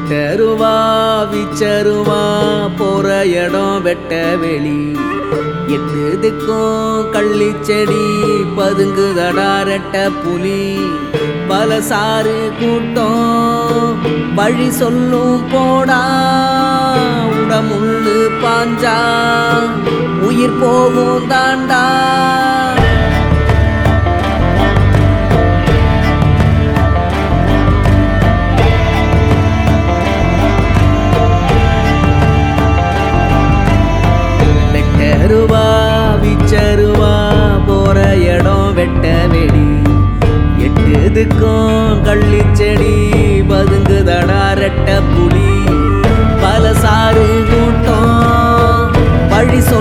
வெட்டருவா விச்சருவா போற இடம் வெட்ட வெளி எட்டு திக்கும் கள்ளி செடி பதுங்குதடா ரெட்ட புலி பலசாறு கூட்டம் வழி சொல்லும் போடா உடமுள்ளு பாஞ்சா உயிர் போகும் தாண்டா வெட்டருவா விச்சருவா போற இடம் வெட்ட வெடி எட்டுதுக்கும் கள்ளி செடி பதுங்குதடா ரெட்ட புலி பலசாறு கூட்டம் வழி